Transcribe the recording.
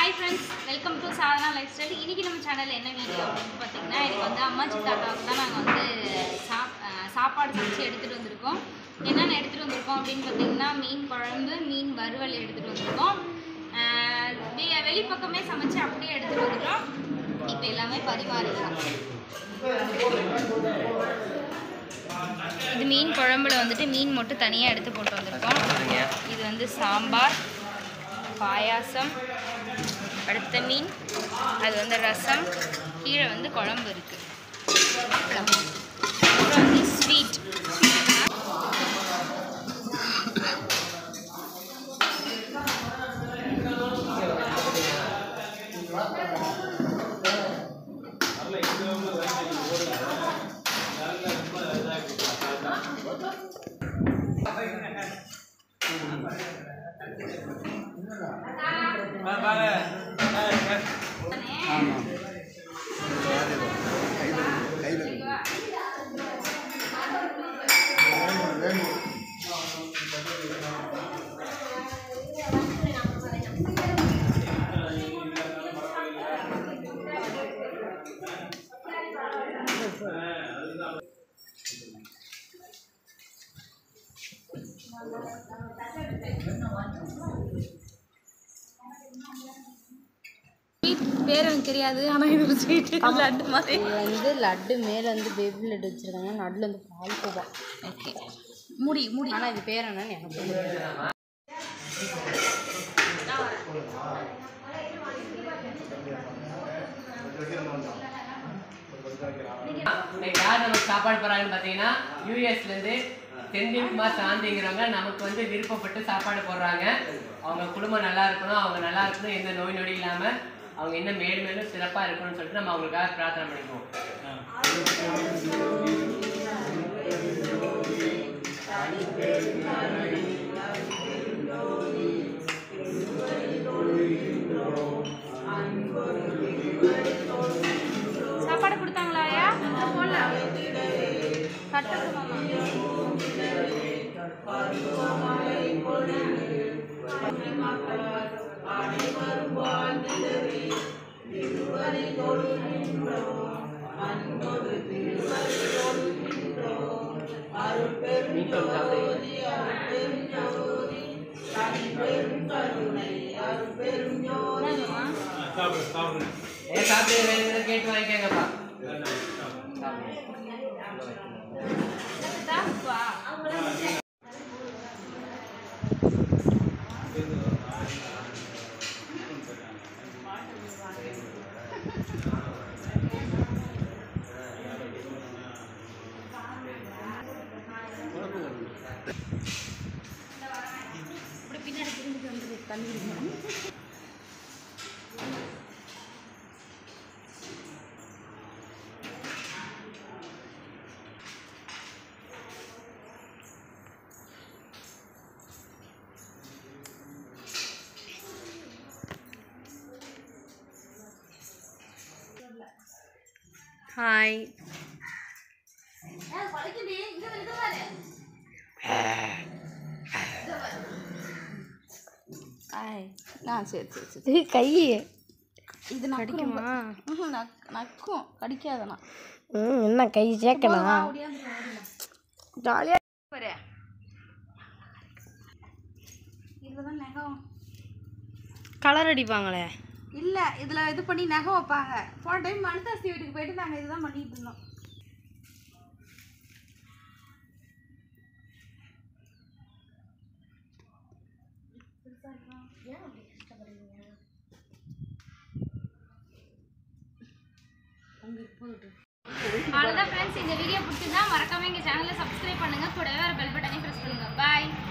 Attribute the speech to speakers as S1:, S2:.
S1: Hi friends welcome to Sadhana life style இன்றைக்கி நம்ம சேனலில் என்ன வீடியோ அப்படின்னு பார்த்தீங்கன்னா எனக்கு வந்து அம்மாச்சி தாத்தாவுக்கு தான் நாங்கள் வந்து சாப் அஹ் சாப்பாடு சமைச்சு எடுத்துகிட்டு வந்திருக்கோம் என்னென்ன எடுத்துகிட்டு வந்திருக்கோம் அப்படின்னு பார்த்தீங்கன்னா மீன் குழம்பு மீன் வறுவல் எடுத்துகிட்டு வந்திருக்கோம் அஹ் வெ- வெளிப்பக்கமே சமைச்சு அப்படியே எடுத்துகிட்டு வந்துட்டோம் இப்போ எல்லாமே பரிமாறிக்கலாம் இது மீன் குழம்புல வந்துட்டு மீன் மட்டும் தனியாக எடுத்து போட்டு வந்திருக்கோம் இது வந்து சாம்பார் பாயாசம் அடுத்த மீன் அது வந்து ரசம் கீழே வந்து குழம்பு இருக்கு அப்புறம் வந்து ஸ்வீட் பேர் எனக்கு தெரியாது ஆனால் இது ஒரு ஸ்வீட் லட்டு மாதிரி
S2: இது வந்து லட்டு மேலே வந்து பேபி லட்டு வச்சுருக்காங்க நடுவில் வந்து பால் கோவா
S1: ஓகே முடி முடி
S2: ஆனால் இது பேர் என்னன்னு எனக்கு தெரியாது
S3: இன்னைக்கு யார் நமக்கு சாப்பாடு போறாங்கன்னு பார்த்தீங்கன்னா யூஎஸ்லேருந்து செந்தில்குமார் சாந்திங்கிறவங்க நமக்கு வந்து விருப்பப்பட்டு சாப்பாடு போடுறாங்க அவங்க குடும்பம் நல்லா இருக்கணும் அவங்க நல்லா இருக்கணும் எந்த நோய் நொடி இல்லாமல் அவங்க இன்னும் மேலும் மேலும் சிறப்பாக இருக்கணும்னு சொல்லிட்டு நம்ம அவங்களுக்காக பிரார்த்தனை பண்ணிக்குவோம்
S1: சாப்பாடு கொடுத்தாங்களா ஐயா போடலாம் கட்டுறது மாமா
S3: மீண்டும் சாப்பிடுங்க
S1: என்னதும்மா?
S3: ஏ சாப்பிட்டு வேணுங்கிறத கேட்டு வாங்கிக்கோங்கப்பா
S1: என்னதுடா? வா. இப்படி பின்னாடி திரும்பிட்டு வந்துரு, தண்ணி குடிக்கணும்.
S2: ஹாய்
S1: ஏய், வலிக்குடி. இங்க வா, இங்க பாரு.
S2: ஹாய்
S1: ஆ சரி சரி சரி
S2: கை
S1: இது
S2: கடிக்குமா
S1: ம்ஹும், நக்- நக்கும் கடிக்காதண்ணா
S2: ம் என்ன கை சேர்க்கணும் ஜாலியாக
S1: பாரு இதுதான் நகம்
S2: கலர் அடிப்பாங்களே
S1: இல்ல இதுல இது பண்ணி நகம் வைப்பாங்க போன டைம் மனுதாசி வீட்டுக்கு போயிட்டு நாங்க இதுதான் பண்ணிட்டு இருந்தோம் அவ்வளோதான் ஃப்ரெண்ட்ஸ் இந்த வீடியோ பிடிச்சிருந்தா மறக்காம எங்கள் சேனலை சப்ஸ்கிரைப் பண்ணுங்க கூடவே ஒரு பெல் பட்டனையும் ப்ரெஸ் பண்ணுங்க பாய்